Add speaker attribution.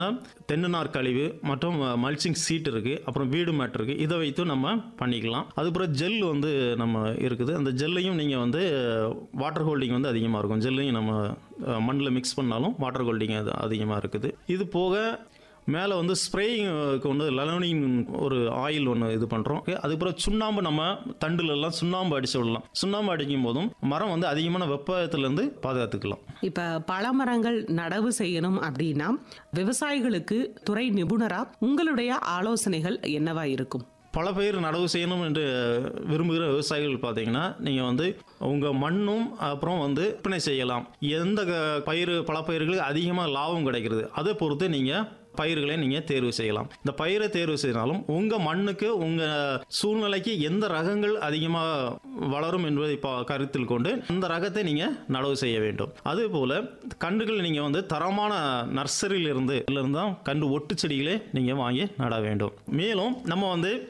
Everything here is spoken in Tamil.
Speaker 1: தென்னை நார் கழிவு மற்றும் மல்ச்சிங் சீட் இருக்கு அப்புறம் வீடு மேட் இருக்கு இதை வைத்து நம்ம பண்ணிக்கலாம் அதுக்கப்புறம் ஜெல் வந்து நம்ம இருக்குது அந்த ஜெல்லையும் நீங்கள் வந்து வாட்டர் ஹோல்டிங் வந்து அதிகமாக இருக்கும் ஜெல்லையும் நம்ம மண்ணில் மிக்ஸ் பண்ணாலும் வாட்டர் ஹோல்டிங் அது அதிகமாக இருக்குது இது போக மேலே வந்து ஸ்ப்ரேயிங்க்கு வந்து லெலனின் ஒரு ஆயில் ஒன்று இது பண்ணுறோம் அதுக்கப்புறம் சுண்ணாம்பு நம்ம தண்டுல எல்லாம் சுண்ணாம்பு அடிச்சு விடலாம் சுண்ணாம்பு அடிக்கும் போதும் மரம் வந்து அதிகமான வெப்பத்திலேருந்து பாதுகாத்துக்கலாம்
Speaker 2: இப்ப பழமரங்கள் நடவு செய்யணும் அப்படின்னா விவசாயிகளுக்கு துறை நிபுணரா உங்களுடைய ஆலோசனைகள் என்னவா இருக்கும்
Speaker 1: பல பயிர் நடவு செய்யணும் என்று விரும்புகிற விவசாயிகள் பார்த்தீங்கன்னா நீங்கள் வந்து உங்கள் மண்ணும் அப்புறம் வந்து விற்பனை செய்யலாம் எந்த க- பயிர் பல பயிர்களுக்கு அதிகமாக லாபம் கிடைக்கிறது அதை பொறுத்து நீங்கள் பயிர்களை நீங்கள் தேர்வு செய்யலாம் இந்த பயிரை தேர்வு செய்தாலும் உங்கள் மண்ணுக்கு உங்கள் சூழ்நிலைக்கு எந்த ரகங்கள் அதிகமாக வளரும் என்பதை பா கருத்தில் கொண்டு அந்த ரகத்தை நீங்கள் நடவு செய்ய வேண்டும் அதே போல் கன்றுகள் நீங்கள் வந்து தரமான நர்சரியிலிருந்து இருந்து தான் கன்று ஒட்டு செடிகளே நீங்கள் வாங்கி நட வேண்டும் மேலும் நம்ம வந்து